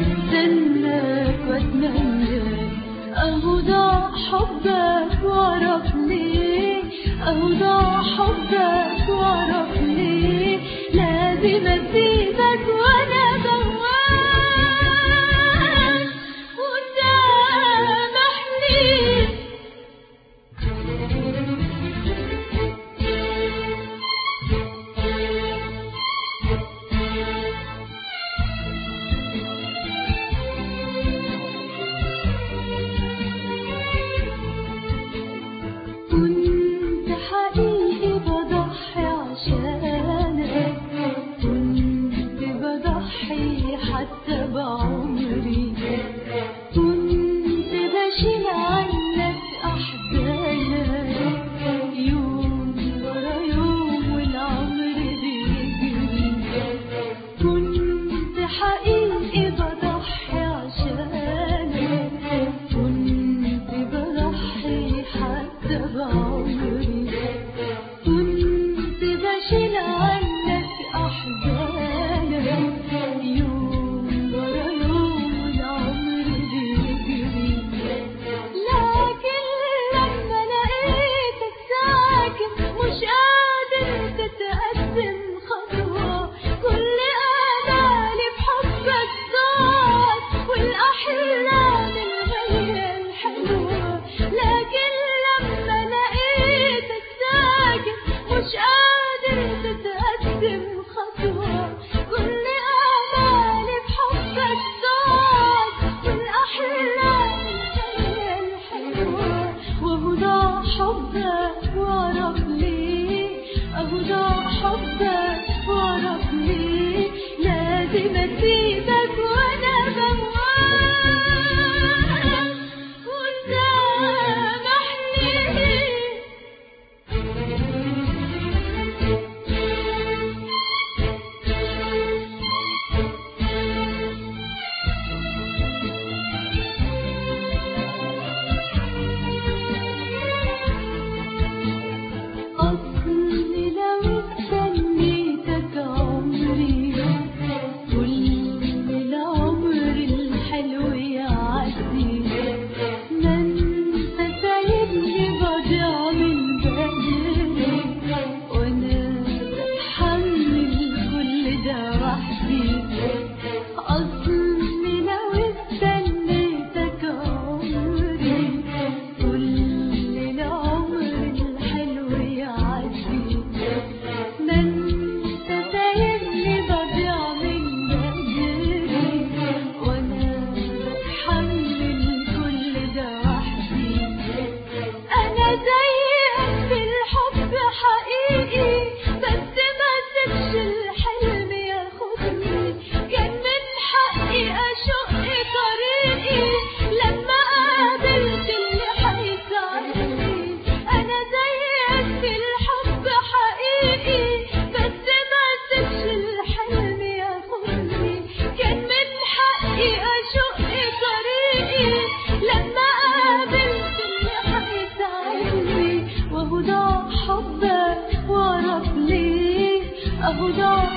استناك واتمناك اهو ضاع حبك واعرف ليه اهو ضاع حبك واعرف ليه لازم اسيبك وانا بواك وسامحني كنت حقيقي بضحي عشانك كنت بضحي حتى بعمري كنت بشيل عنك أحزانك يوم ورا يوم والعمر بيجري كنت حقيقي بضحي عشانك كنت بضحي حتى بعمري كنت بشيل عنك أحزانك يوم ورا يوم والعمر بيجري لكن لما لقيتك ساكت مش قادر تتقدم خطوة كل آمالي بحبك ضاعت والأحلام الغالية الحلوة لكن لما لقيتك ساكت مش قادر تتقدم خطوة كل آمالي بحبك ضاعت والأحلام الغالية الحلوة وهو ضاع حبك واعرف ليه اهو ضاع حبك واعرف ليه لازم اسيبك وانا بواك وسامحني أصلي لو استنيتك عمري كل العمر الحلو يعدي ما انت سايبني بضيع من بدري وانا بتحمل كل ده وحدي أصلي لو استنيتك عمري كل العمر الحلو يعدي ما انت سايبني بضيع من بدري وانا بتحمل كل ده وحدي انا زيك في الحب حقيقي بس ما سبش الحلم ياخدني كان من حقي اشق طريقي لما قابلت اللي هيساعدني انا زيك في الحب حقيقي بس ما سبش الحلم ياخدني كان من حقي اشق طريقي لما قابلت اللي هيساعدني وهو ضاع حبك واعرف ليه اهو ضاع